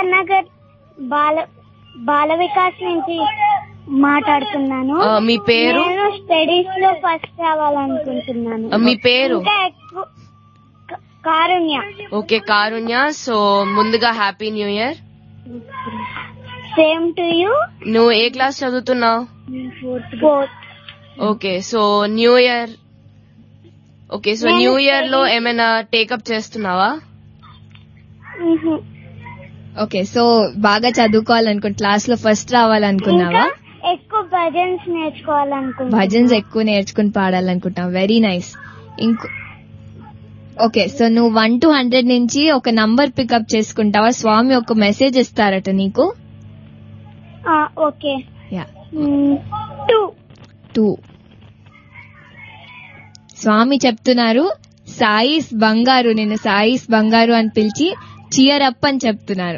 SR Nagar Bala Bala Vikas నుంచి మాట్లాడుతున్నాను ఆ, మీ పేరు? నేను స్టడీస్ లో ఫస్ట్ రావాలనుకుంటున్నాను ఆ, మీ పేరు? ఇంకా ఎక్కువ క- కారుణ్య ఓకే కారుణ్య సో ముందుగా happy new year same to you నువ్వు ఏ క్లాస్ చదువుతున్నావు fourth okay so new year okay so నేను న్యూ ఇయర్ లో studies- ఏమైనా టేకప్ చేస్తున్నావా ఓకే సో బాగా చదువుకోవాలనుకుంటు క్లాస్ లో ఫస్ట్ రావాలనుకున్నావా ఇంకా ఎక్కువ భజన్స్ నేర్చుకోవాలనుకుంటున్నాను భజన్స్ ఎక్కువ నేర్చుకుని పాడాలనుకుంటున్నావు వెరీ నైస్ ఇంకో ఓకే సో నువ్వు వన్ టు హండ్రెడ్ నుంచి ఒక నంబర్ పికప్ చేసుకుంటావా స్వామి ఒక మెసేజ్ ఇస్తారట నీకు ఆ, ఓకే యా టూ టూ స్వామి చెప్తున్నారు సాయిస్ బంగారు నేను సాయిస్ బంగారు అని పిలిచి చియర్ అప్ అని చెప్తున్నారు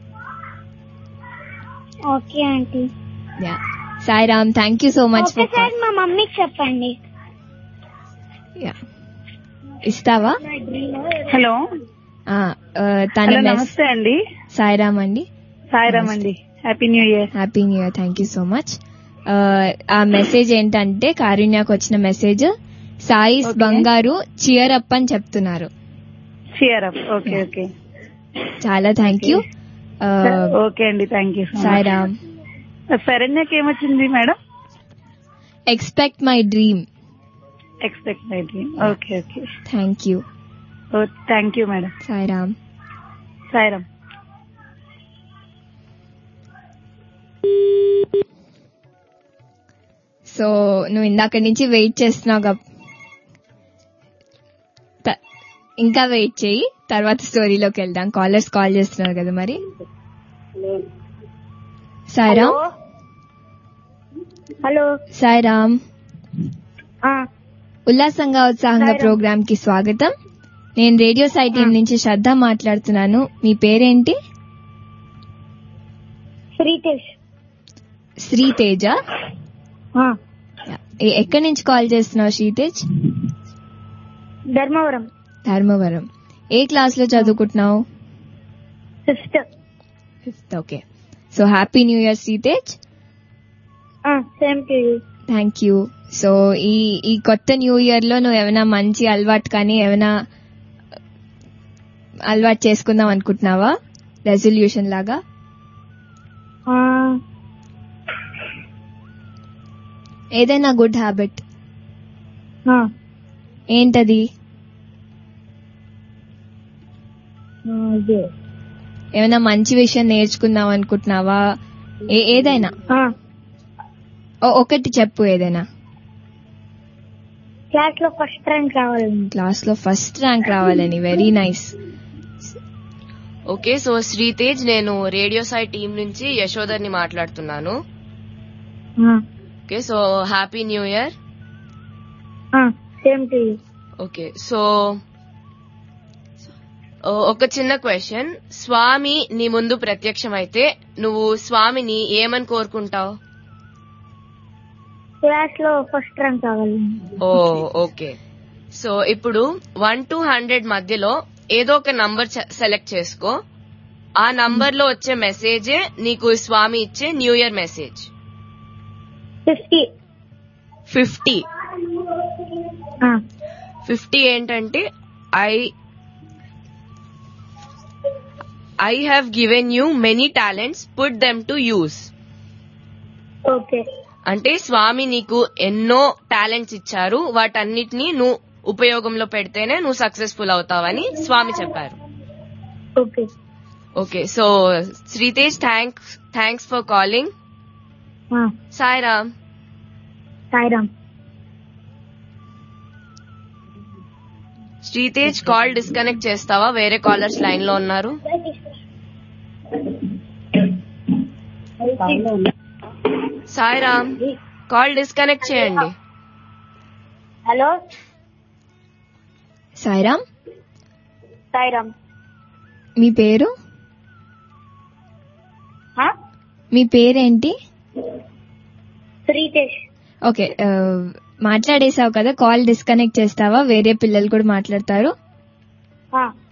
okay aunty yeah Sairam thank you so much for ఒకసారి మా మమ్మీకి చెప్పండి యా ఇస్తావా హలో ఆ, ఆ, తన హలో మెస్ నమస్తే అండి సాయిరామ్ అండి సాయిరామ్ అండి happy new year happy new year thank you so much ఆ మెసేజ్ ఏంటంటే కారుణ్యకు వచ్చిన మెసేజ్ సాయిస్ Okay. బంగారు చియర్ అప్ అని చెప్తున్నారు షియర్ అప్ ఓకే ఓకే చాలా థ్యాంక్ యూ ఓకే అండి థ్యాంక్ యూ సాయిరామ్ శరణ్యకి ఏమొచ్చింది madam expect my dream expect my dream okay okay thank you thank you madam Sairam Sairam so నువ్వు ఇందాక నుంచి వెయిట్ చేస్తున్నావు గప్ త- ఇంకా వెయిట్ చేయి తర్వాత స్టోరీలోకి వెళ్దాం కాలర్స్ కాల్ చేస్తున్నారు కదా మరి సాయిరామ్ హలో సాయిరామ్ ఆ, ఉల్లాసంగా ఉత్సాహంగా సాయిరామ్. ప్రోగ్రామ్ కి స్వాగతం నేను రేడియో సైట్ టీం నుంచి శ్రద్ధ మాట్లాడుతున్నాను మీ పేరేంటి శ్రీతేష్ శ్రీతేజ ఆ, ఎ- ఎక్కడి నుంచి కాల్ చేస్తున్నావు శ్రీతేజ్ ధర్మవరం ధర్మవరం ఏ క్లాస్ లో చదువుకుంటున్నావు fifth fifth okay so happy new year Sritej same to you thank you so ఈ ఈ కొత్త న్యూ ఇయర్ లో నువ్వు ఏమైనా మంచి అలవాటు కానీ ఏమైనా అలవాటు చేసుకుందాం అనుకుంటున్నావా రెజల్యూషన్ లాగా ఏదైనా గుడ్ హ్యాబిట్ ఏంటది ఏమైనా మంచి విషయం నేర్చుకుందాం అనుకుంటున్నావా ఏ- ఏదైనా ఓ- ఒకటి చెప్పు ఏదైనా క్లాస్ లో ఫస్ట్ ర్యాంక్ రావాలండి క్లాస్ లో ఫస్ట్ ర్యాంక్ రావాలని very nice okay so Sritej నేను రేడియో సాయి టీం నుంచి యశోదర్ని మాట్లాడుతున్నాను okay so happy new year same to you okay so ఓ, ఒక చిన్న క్వశ్చన్ స్వామి నీ ముందు ప్రత్యక్షమైతే నువ్వు స్వామిని ఏమని కోరుకుంటావు క్లాస్ లో ఫస్ట్ ర్యాంక్ రావాలండి ఓ ఓకే సో ఇప్పుడు వన్ టు హండ్రెడ్ మధ్యలో ఏదో ఒక నంబర్ సెలెక్ట్ చేసుకో ఆ నంబర్ లో వచ్చే మెసేజే నీకు స్వామి ఇచ్చే new year message fifty fifty fifty ఏంటంటే I I have given you many talents put them to use okay అంటే స్వామి నీకు ఎన్నో టాలెంట్స్ ఇచ్చారు వాటన్నిటిని నువ్వు ఉపయోగంలో పెడితేనే నువ్వు సక్సెస్ఫుల్ అవుతావని స్వామి చెప్పారు okay okay so Sritej thanks thanks for calling Sairam Sairam Sritej call disconnect చేస్తావా వేరే కాలర్స్ లైన్ లో ఉన్నారు సాయిరామ్ కాల్ డిస్కనెక్ట్ చేయండి హలో సాయిరామ్ సాయిరామ్ మీ పేరు మీ పేరేంటి శ్రీతేష్ ఓకే ఆ, మాట్లాడేసావు కదా కాల్ డిస్కనెక్ట్ చేస్తావా వేరే పిల్లలు కూడా మాట్లాడతారు ఆ,